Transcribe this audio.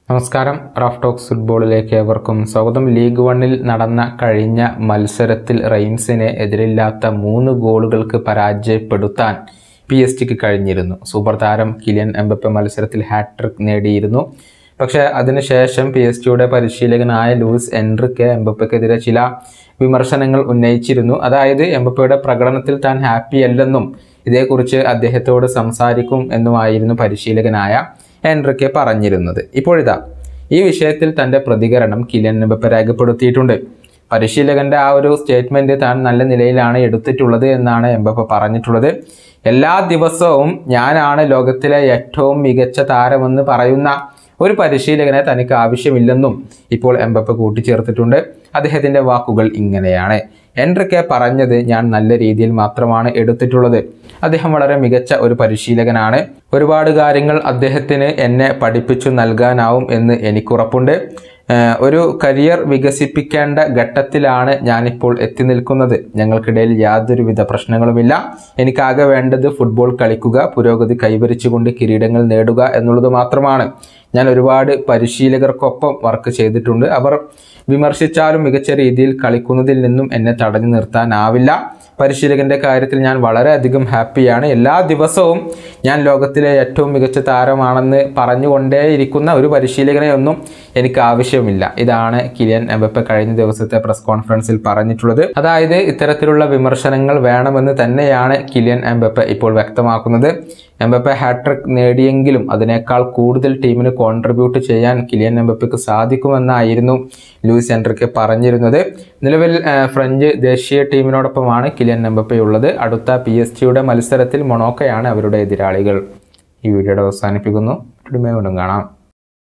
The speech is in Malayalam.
നമസ്കാരം റാഫ് ടോക്സ് ഫുട്ബോളിലേക്ക് ഏവർക്കും സ്വാഗതം ലീഗ് വണ്ണിൽ നടന്ന കഴിഞ്ഞ മത്സരത്തിൽ റെയിൻസിനെ എതിരില്ലാത്ത മൂന്ന് ഗോളുകൾക്ക് പരാജയപ്പെടുത്താൻ പി എസ് ടിക്ക് കഴിഞ്ഞിരുന്നു സൂപ്പർ താരം കിലിയൻ എംബപ്പെ മത്സരത്തിൽ ഹാട്രിക് നേടിയിരുന്നു പക്ഷേ അതിനുശേഷം പി എസ് ടിയുടെ പരിശീലകനായ ലൂയിസ് എൻറിക്കെ എംബപ്പയ്ക്കെതിരെ ചില വിമർശനങ്ങൾ ഉന്നയിച്ചിരുന്നു അതായത് എംബപ്പയുടെ പ്രകടനത്തിൽ താൻ ഹാപ്പി അല്ലെന്നും ഇതേക്കുറിച്ച് അദ്ദേഹത്തോട് സംസാരിക്കും എന്നുമായിരുന്നു പരിശീലകനായ എൻറിക്കെ പറഞ്ഞിരുന്നത് ഇപ്പോഴിതാ ഈ വിഷയത്തിൽ തൻ്റെ പ്രതികരണം കിലിയൻ എംബപ്പെ രേഖപ്പെടുത്തിയിട്ടുണ്ട് പരിശീലകന്റെ ആ ഒരു സ്റ്റേറ്റ്മെന്റ് താൻ നല്ല നിലയിലാണ് എടുത്തിട്ടുള്ളത് എന്നാണ് എംബപ്പ പറഞ്ഞിട്ടുള്ളത് എല്ലാ ദിവസവും ഞാനാണ് ലോകത്തിലെ ഏറ്റവും മികച്ച താരമെന്ന് പറയുന്ന ഒരു പരിശീലകനെ തനിക്ക് ആവശ്യമില്ലെന്നും ഇപ്പോൾ എംബപ്പ കൂട്ടിച്ചേർത്തിട്ടുണ്ട് അദ്ദേഹത്തിന്റെ വാക്കുകൾ ഇങ്ങനെയാണ് എൻട്രിക്കെ പറഞ്ഞത് ഞാൻ നല്ല രീതിയിൽ മാത്രമാണ് എടുത്തിട്ടുള്ളത് അദ്ദേഹം വളരെ മികച്ച ഒരു പരിശീലകനാണ് ഒരുപാട് കാര്യങ്ങൾ അദ്ദേഹത്തിന് എന്നെ പഠിപ്പിച്ചു നൽകാനാവും എന്ന് എനിക്കുറപ്പുണ്ട് ഏഹ് ഒരു കരിയർ വികസിപ്പിക്കേണ്ട ഘട്ടത്തിലാണ് ഞാനിപ്പോൾ എത്തി നിൽക്കുന്നത് ഞങ്ങൾക്കിടയിൽ യാതൊരുവിധ പ്രശ്നങ്ങളുമില്ല എനിക്കാകെ വേണ്ടത് ഫുട്ബോൾ കളിക്കുക പുരോഗതി കൈവരിച്ചുകൊണ്ട് കിരീടങ്ങൾ നേടുക എന്നുള്ളത് മാത്രമാണ് ഞാൻ ഒരുപാട് പരിശീലകർക്കൊപ്പം വർക്ക് ചെയ്തിട്ടുണ്ട് അവർ വിമർശിച്ചാലും മികച്ച രീതിയിൽ കളിക്കുന്നതിൽ നിന്നും എന്നെ തടഞ്ഞു നിർത്താനാവില്ല പരിശീലകന്റെ കാര്യത്തിൽ ഞാൻ വളരെയധികം ഹാപ്പിയാണ് എല്ലാ ദിവസവും ഞാൻ ലോകത്തിലെ ഏറ്റവും മികച്ച താരമാണെന്ന് പറഞ്ഞുകൊണ്ടേയിരിക്കുന്ന ഒരു പരിശീലകനെ ഒന്നും എനിക്ക് ആവശ്യമില്ല ഇതാണ് കിലിയൻ എംബപ്പെ കഴിഞ്ഞ ദിവസത്തെ പ്രസ് കോൺഫറൻസിൽ പറഞ്ഞിട്ടുള്ളത് അതായത് ഇത്തരത്തിലുള്ള വിമർശനങ്ങൾ വേണമെന്ന് തന്നെയാണ് കിലിയൻ എംബപ്പെ ഇപ്പോൾ വ്യക്തമാക്കുന്നത് എംബപ്പെ ഹാട്രിക് നേടിയെങ്കിലും അതിനേക്കാൾ കൂടുതൽ ടീമിന് കോൺട്രിബ്യൂട്ട് ചെയ്യാൻ കിലിയൻ എംബപ്പയ്ക്ക് സാധിക്കുമെന്നായിരുന്നു ലൂയിസ് എൻട്രിക്ക് പറഞ്ഞിരുന്നത് നിലവിൽ ആ, ഫ്രഞ്ച് ദേശീയ ടീമിനോടൊപ്പമാണ് കിലിയൻ എംബപ്പെ ഉള്ളത് അടുത്ത പി എസ് ജിയുടെ മത്സരത്തിൽ മൊണോക്കയാണ് അവരുടെ എതിരാളികൾ ഈ വീഡിയോയുടെ അവസാനിപ്പിക്കുന്നു വീണ്ടും കാണാം